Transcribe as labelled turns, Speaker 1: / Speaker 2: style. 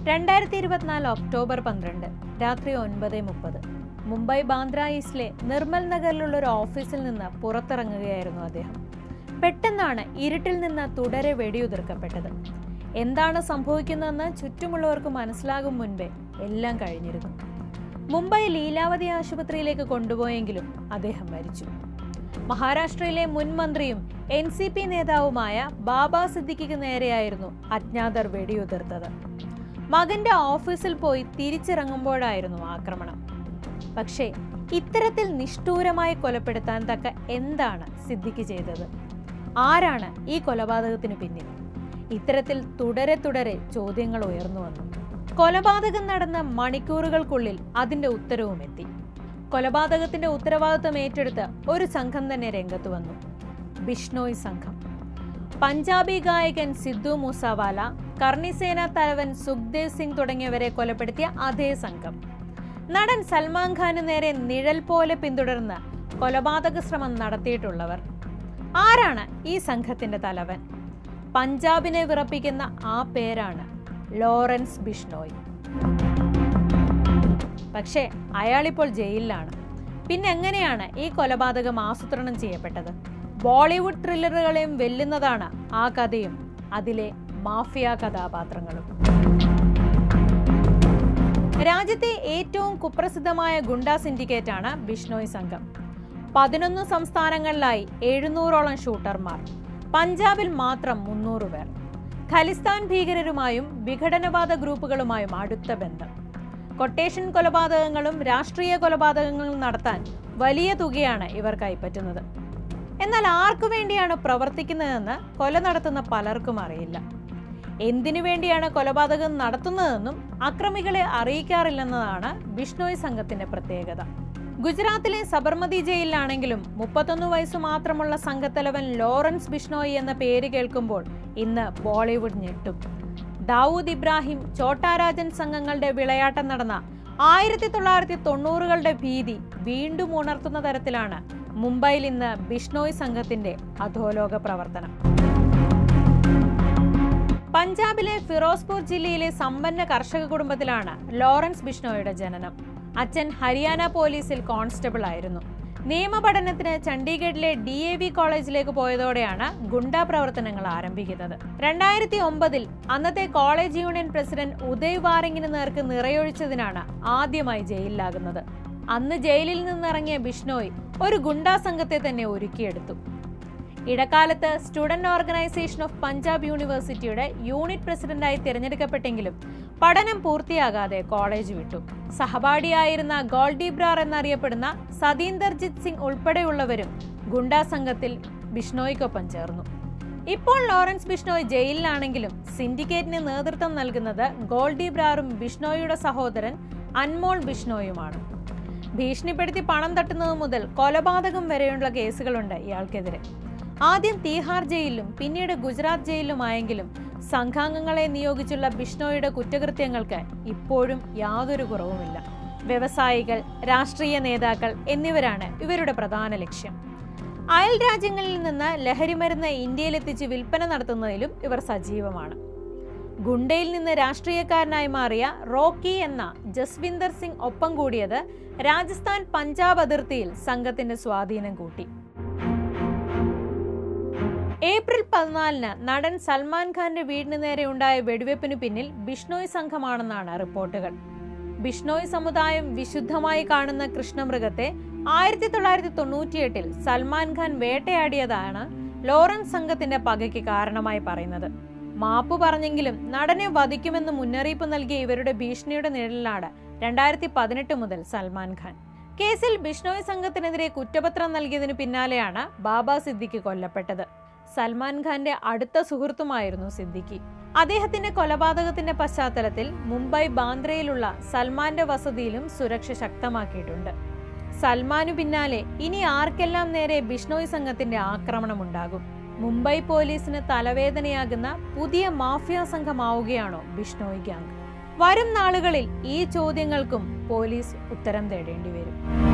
Speaker 1: രണ്ടായിരത്തി ഇരുപത്തിനാല് ഒക്ടോബർ പന്ത്രണ്ട് രാത്രി ഒൻപത് മുപ്പത് മുംബൈ ബാന്ദ്ര ഈസ്റ്റിലെ നിർമ്മൽ നഗറിലുള്ള ഒരു ഓഫീസിൽ നിന്ന് പുറത്തിറങ്ങുകയായിരുന്നു അദ്ദേഹം പെട്ടെന്നാണ് ഇരുട്ടിൽ നിന്ന് തുടരെ വെടിയുതിർക്കപ്പെട്ടത് എന്താണ് സംഭവിക്കുന്നതെന്ന് ചുറ്റുമുള്ളവർക്ക് മനസ്സിലാകും മുൻപേ എല്ലാം കഴിഞ്ഞിരുന്നു മുംബൈ ലീലാവതി ആശുപത്രിയിലേക്ക് കൊണ്ടുപോയെങ്കിലും അദ്ദേഹം മരിച്ചു മഹാരാഷ്ട്രയിലെ മുൻ മന്ത്രിയും എൻ സി പി നേതാവുമായ ബാബ സിദ്ദിഖിക്ക് നേരെയായിരുന്നു അജ്ഞാതർ വെടിയുതിർത്തത് മകന്റെ ഓഫീസിൽ പോയി തിരിച്ചിറങ്ങുമ്പോഴായിരുന്നു ആക്രമണം പക്ഷേ ഇത്തരത്തിൽ നിഷ്ഠൂരമായി കൊലപ്പെടുത്താൻ തക്ക എന്താണ് സിദ്ദിഖ് ചെയ്തത് ആരാണ് ഈ കൊലപാതകത്തിന് പിന്നിൽ ഇത്തരത്തിൽ തുടരെ തുടരെ ചോദ്യങ്ങൾ ഉയർന്നു വന്നു കൊലപാതകം നടന്ന മണിക്കൂറുകൾക്കുള്ളിൽ അതിന്റെ ഉത്തരവും എത്തി കൊലപാതകത്തിന്റെ ഉത്തരവാദിത്വം ഏറ്റെടുത്ത് ഒരു സംഘം തന്നെ രംഗത്ത് വന്നു ബിഷ്ണോയ് സംഘം പഞ്ചാബി ഗായകൻ സിദ്ധു മൂസവാല കർണിസേന തലവൻ സുഖ്ദേവ് സിംഗ് തുടങ്ങിയവരെ കൊലപ്പെടുത്തിയ അതേ സംഘം നടൻ സൽമാൻ ഖാന് നേരെ നിഴൽ പോലെ പിന്തുടർന്ന് കൊലപാതക ശ്രമം നടത്തിയിട്ടുള്ളവർ ആരാണ് ഈ സംഘത്തിന്റെ തലവൻ പഞ്ചാബിനെ വിറപ്പിക്കുന്ന ആ പേരാണ് ലോറൻസ് ബിഷ്ണോയ് പക്ഷേ അയാളിപ്പോൾ ജയിലിലാണ് പിന്നെ എങ്ങനെയാണ് ഈ കൊലപാതകം ആസൂത്രണം ചെയ്യപ്പെട്ടത് ബോളിവുഡ് ത്രില്ലറുകളെയും വെല്ലുന്നതാണ് ആ കഥയും അതിലെ മാഫിയ കഥാപാത്രങ്ങളും രാജ്യത്തെ ഏറ്റവും കുപ്രസിദ്ധമായ ഗുണ്ടാ സിൻഡിക്കേറ്റാണ് ബിഷ്ണോയ് സംഘം പതിനൊന്ന് സംസ്ഥാനങ്ങളിലായി എഴുന്നൂറോളം ഷൂട്ടർമാർ പഞ്ചാബിൽ മാത്രം മുന്നൂറ് പേർ ഖലിസ്ഥാൻ ഭീകരരുമായും വിഘടനവാദ ഗ്രൂപ്പുകളുമായും അടുത്ത ബന്ധം കൊട്ടേഷൻ കൊലപാതകങ്ങളും രാഷ്ട്രീയ കൊലപാതകങ്ങളും നടത്താൻ വലിയ തുകയാണ് ഇവർ കൈപ്പറ്റുന്നത് എന്നാൽ ആർക്കു വേണ്ടിയാണ് പ്രവർത്തിക്കുന്നതെന്ന് കൊല നടത്തുന്ന പലർക്കും അറിയില്ല എന്തിനു വേണ്ടിയാണ് കൊലപാതകം നടത്തുന്നതെന്നും അക്രമികളെ അറിയിക്കാറില്ലെന്നതാണ് ബിഷ്ണോയ് സംഘത്തിന്റെ പ്രത്യേകത ഗുജറാത്തിലെ സബർമതി ജയിലിലാണെങ്കിലും മുപ്പത്തൊന്ന് വയസ്സ് മാത്രമുള്ള സംഘത്തലവൻ ലോറൻസ് ബിഷ്ണോയ് എന്ന പേര് കേൾക്കുമ്പോൾ ഇന്ന് ബോളിവുഡ് ഞെട്ടും ദാവൂദ് ഇബ്രാഹിം ചോട്ടാരാജൻ സംഘങ്ങളുടെ വിളയാട്ടം നടന്ന ആയിരത്തി തൊള്ളായിരത്തി തൊണ്ണൂറുകളുടെ ഭീതി വീണ്ടും ഉണർത്തുന്ന തരത്തിലാണ് മുംബൈയിൽ ഇന്ന് ബിഷ്ണോയ് സംഘത്തിന്റെ അധോലോക പ്രവർത്തനം പഞ്ചാബിലെ ഫിറോസ്പൂർ ജില്ലയിലെ സമ്പന്ന കർഷക കുടുംബത്തിലാണ് ലോറൻസ് ബിഷ്ണോയുടെ ജനനം അച്ഛൻ ഹരിയാന പോലീസിൽ കോൺസ്റ്റബിൾ ആയിരുന്നു നിയമപഠനത്തിന് ചണ്ഡീഗഡിലെ ഡി എ വി കോളേജിലേക്ക് പോയതോടെയാണ് ഗുണ്ടാ പ്രവർത്തനങ്ങൾ ആരംഭിക്കുന്നത് രണ്ടായിരത്തി ഒമ്പതിൽ അന്നത്തെ കോളേജ് യൂണിയൻ പ്രസിഡന്റ് ഉദയ് വാറിങ്ങിന് നേർക്ക് നിറയൊഴിച്ചതിനാണ് ആദ്യമായി ജയിലിലാകുന്നത് അന്ന് ജയിലിൽ നിന്നിറങ്ങിയ ബിഷ്ണോയ് ഒരു ഗുണ്ടാ സംഘത്തെ തന്നെ ഒരുക്കിയെടുത്തു ഇടക്കാലത്ത് സ്റ്റുഡന്റ് ഓർഗനൈസേഷൻ ഓഫ് പഞ്ചാബ് യൂണിവേഴ്സിറ്റിയുടെ യൂണിറ്റ് പ്രസിഡന്റായി തിരഞ്ഞെടുക്കപ്പെട്ടെങ്കിലും പഠനം പൂർത്തിയാകാതെ കോളേജ് വിട്ടു സഹപാഠിയായിരുന്ന ഗോൾഡി ബ്രാർ എന്നറിയപ്പെടുന്ന സതീന്ദർജിത് സിംഗ് ഉൾപ്പെടെയുള്ളവരും ഗുണ്ടാ സംഘത്തിൽ ബിഷ്ണോയ്ക്കൊപ്പം ചേർന്നു ഇപ്പോൾ ലോറൻസ് ബിഷ്ണോയ് ജയിലിലാണെങ്കിലും സിൻഡിക്കേറ്റിന് നേതൃത്വം നൽകുന്നത് ഗോൾഡി ബ്രാറും ബിഷ്ണോയുടെ സഹോദരൻ അൻമോൾ ബിഷ്ണോയുമാണ് ഭീഷണിപ്പെടുത്തി പണം തട്ടുന്നത് മുതൽ കൊലപാതകം വരെയുള്ള കേസുകളുണ്ട് ഇയാൾക്കെതിരെ ആദ്യം തീഹാർ ജയിലിലും പിന്നീട് ഗുജറാത്ത് ജയിലിലുമായെങ്കിലും സംഘാംഗങ്ങളെ നിയോഗിച്ചുള്ള ബിഷ്ണോയുടെ കുറ്റകൃത്യങ്ങൾക്ക് ഇപ്പോഴും യാതൊരു കുറവുമില്ല വ്യവസായികൾ രാഷ്ട്രീയ നേതാക്കൾ എന്നിവരാണ് ഇവരുടെ പ്രധാന ലക്ഷ്യം അയൽ രാജ്യങ്ങളിൽ നിന്ന് ലഹരിമരുന്ന് ഇന്ത്യയിലെത്തിച്ച് വിൽപ്പന നടത്തുന്നതിലും ഇവർ സജീവമാണ് ഗുണ്ടയിൽ നിന്ന് രാഷ്ട്രീയക്കാരനായി മാറിയ റോക്കി എന്ന ജസ്വിന്ദർ സിംഗ് ഒപ്പം കൂടിയത് രാജസ്ഥാൻ പഞ്ചാബ് അതിർത്തിയിൽ സംഘത്തിന്റെ സ്വാധീനം കൂട്ടി ഏപ്രിൽ പതിനാലിന് നടൻ സൽമാൻ ഖാന്റെ വീടിന് നേരെ ഉണ്ടായ വെടിവെപ്പിന് പിന്നിൽ ബിഷ്ണോയ് സംഘമാണെന്നാണ് റിപ്പോർട്ടുകൾ ബിഷ്ണോയ് സമുദായം വിശുദ്ധമായി കാണുന്ന കൃഷ്ണമൃഗത്തെ ആയിരത്തി തൊള്ളായിരത്തി തൊണ്ണൂറ്റിയെട്ടിൽ സൽമാൻ ഖാൻ വേട്ടയാടിയതാണ് ലോറൻസ് സംഘത്തിന്റെ പകയ്ക്ക് കാരണമായി പറയുന്നത് മാപ്പ് പറഞ്ഞെങ്കിലും നടനെ വധിക്കുമെന്ന് മുന്നറിയിപ്പ് നൽകിയ ഇവരുടെ ഭീഷണിയുടെ നിഴലിലാണ് രണ്ടായിരത്തി പതിനെട്ട് മുതൽ സൽമാൻ ഖാൻ കേസിൽ ബിഷ്ണോയ് സംഘത്തിനെതിരെ കുറ്റപത്രം നൽകിയതിനു പിന്നാലെയാണ് ബാബ സിദ്ദിഖ് കൊല്ലപ്പെട്ടത് സൽമാൻ ഖാന്റെ അടുത്ത സുഹൃത്തുമായിരുന്നു സിദ്ദിഖി അദ്ദേഹത്തിന്റെ കൊലപാതകത്തിന്റെ പശ്ചാത്തലത്തിൽ മുംബൈ ബാന്ദ്രയിലുള്ള സൽമാന്റെ വസതിയിലും സുരക്ഷ ശക്തമാക്കിയിട്ടുണ്ട് സൽമാനു പിന്നാലെ ഇനി ആർക്കെല്ലാം നേരെ ബിഷ്ണോയ് സംഘത്തിന്റെ ആക്രമണമുണ്ടാകും മുംബൈ പോലീസിന് തലവേദനയാകുന്ന പുതിയ മാഫിയ സംഘമാവുകയാണോ ബിഷ്ണോയ് ഗ്യാങ് വരും നാളുകളിൽ ഈ ചോദ്യങ്ങൾക്കും പോലീസ് ഉത്തരം തേടേണ്ടി വരും